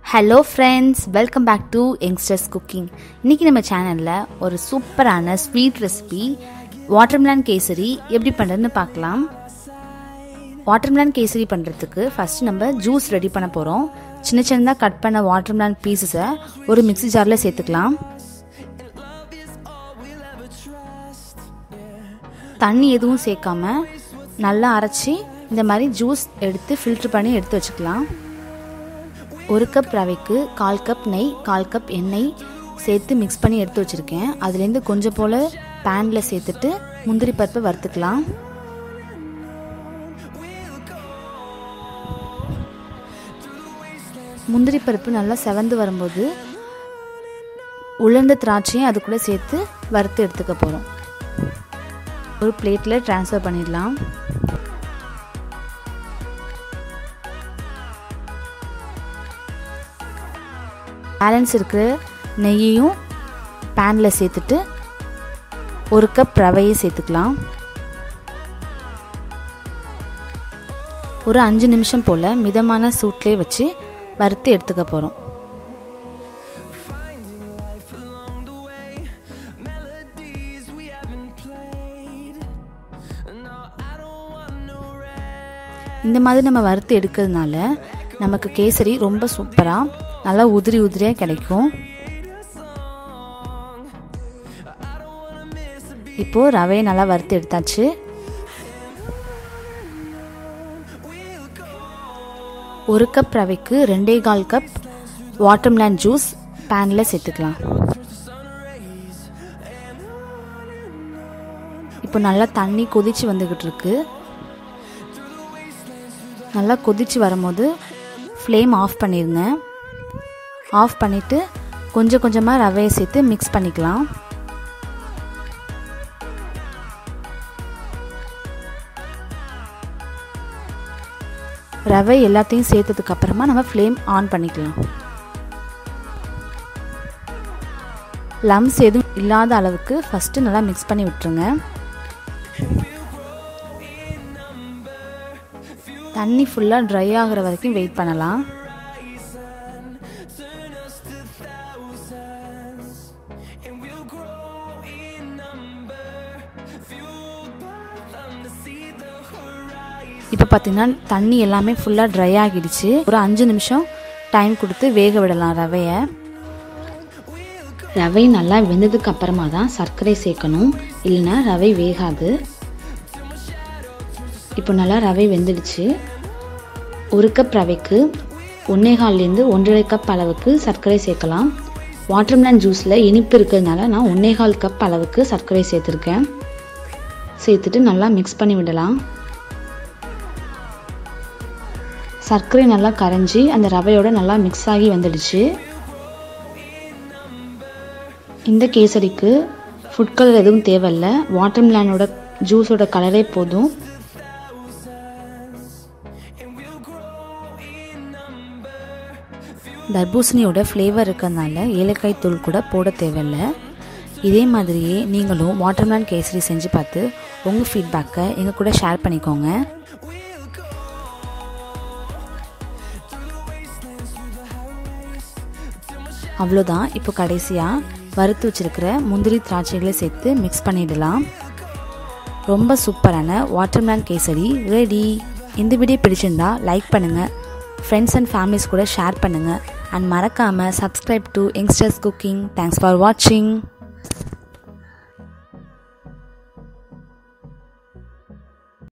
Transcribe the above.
hello friends welcome back to youngsters cooking இன்றைக்கி நம்ம சேனலில் ஒரு சூப்பரான ஸ்வீட் ரெசிபி வாட்டர்மெலான் கேசரி எப்படி பண்ணுறதுன்னு பார்க்கலாம் வாட்டர்மெலான் கேசரி பண்ணுறதுக்கு ஃபஸ்ட்டு நம்ம ஜூஸ் ரெடி பண்ண போகிறோம் சின்ன சின்னதாக கட் பண்ண வாட்டர்மெலான் பீசஸை ஒரு மிக்ஸி ஜாரில் சேர்த்துக்கலாம் தண்ணி எதுவும் சேர்க்காம நல்லா அரைச்சி இந்த மாதிரி ஜூஸ் எடுத்து ஃபில்ட்ரு பண்ணி எடுத்து வச்சுக்கலாம் ஒரு கப் ரவைக்கு கால் கப் நெய் கால் கப் எண்ணெய் சேர்த்து மிக்ஸ் பண்ணி எடுத்து வச்சுருக்கேன் அதுலேருந்து கொஞ்சம் போல் பேனில் சேர்த்துட்டு முந்திரி பருப்பை வறுத்துக்கலாம் முந்திரி பருப்பு நல்லா செவந்து வரும்போது உலர்ந்த திராட்சையும் அது கூட சேர்த்து வறுத்து எடுத்துக்க போகிறோம் ஒரு பிளேட்டில் ட்ரான்ஸ்ஃபர் பண்ணிடலாம் பேலன்ஸ் இருக்கிற நெய்யையும் பேனில் சேர்த்துட்டு ஒரு கப் ரவையை சேர்த்துக்கலாம் ஒரு அஞ்சு நிமிஷம் போல் மிதமான சூட்லேயே வச்சு வறுத்து எடுத்துக்க போகிறோம் இந்த மாதிரி நம்ம வறுத்து எடுக்கிறதுனால நமக்கு கேசரி ரொம்ப சூப்பராக நல்லா உதிரி உதிரியாக கிடைக்கும் இப்போது ரவையை நல்லா வறுத்து எடுத்தாச்சு ஒரு கப் ரவைக்கு ரெண்டே கால் கப் வாட்டர்மெலான் ஜூஸ் பேனில் சேர்த்துக்கலாம் இப்போ நல்லா தண்ணி கொதிச்சு வந்துக்கிட்டு இருக்கு நல்லா கொதிச்சு வரும்போது ஃப்ளேம் ஆஃப் பண்ணிடுங்க ஆஃப் பண்ணிவிட்டு கொஞ்சம் கொஞ்சமாக ரவையை சேர்த்து மிக்ஸ் பண்ணிக்கலாம் ரவை எல்லாத்தையும் சேர்த்ததுக்கு அப்புறமா நம்ம ஃப்ளேம் ஆன் பண்ணிக்கலாம் லம்ஸ் எதுவும் இல்லாத அளவுக்கு ஃபஸ்ட்டு நல்லா மிக்ஸ் பண்ணி விட்டுருங்க தண்ணி ஃபுல்லாக ட்ரை ஆகிற வரைக்கும் வெயிட் பண்ணலாம் இப்போ பார்த்தீங்கன்னா தண்ணி எல்லாமே ஃபுல்லாக ட்ரை ஆகிடுச்சு ஒரு அஞ்சு நிமிஷம் டைம் கொடுத்து வேக விடலாம் ரவையை ரவை நல்லா வெந்ததுக்கு அப்புறமா தான் சர்க்கரை சேர்க்கணும் இல்லைன்னா ரவை வேகாது இப்போ நல்லா ரவை வெந்துடுச்சு ஒரு கப் ரவைக்கு ஒன்னேகால்லேருந்து ஒன்றரை கப் அளவுக்கு சர்க்கரை சேர்க்கலாம் வாட்டர்மெலன் ஜூஸில் இனிப்பு இருக்கிறதுனால நான் ஒன்னேகால் கப் அளவுக்கு சர்க்கரை சேர்த்துருக்கேன் சேர்த்துட்டு நல்லா மிக்ஸ் பண்ணி விடலாம் சர்க்கரை நல்லா கரைஞ்சி அந்த ரவையோட நல்லா மிக்ஸ் ஆகி வந்துடுச்சு இந்த கேசரிக்கு ஃபுட் கலர் எதுவும் தேவையில்ல வாட்டர்மெலானோட ஜூஸோட கலரே போதும் தர்பூசணியோட ஃப்ளேவர் இருக்கிறதுனால ஏலக்காய் தூள் கூட போட தேவையில்லை இதே மாதிரியே நீங்களும் வாட்டர்மெலன் கேசரி செஞ்சு பார்த்து உங்கள் ஃபீட்பேக்கை எங்கள் கூட ஷேர் பண்ணிக்கோங்க அவ்வளோதான் இப்போ கடைசியாக வறுத்து வச்சுருக்கிற முந்திரி திராட்சைகளை சேர்த்து மிக்ஸ் பண்ணிடலாம் ரொம்ப சூப்பரான வாட்டர்மெலன் கேசரி ரெடி இந்த வீடியோ பிடிச்சிருந்தா லைக் பண்ணுங்கள் ஃப்ரெண்ட்ஸ் அண்ட் ஃபேமிலிஸ் கூட ஷேர் பண்ணுங்கள் அண்ட் மறக்காமல் subscribe to youngsters cooking thanks for வாட்சிங்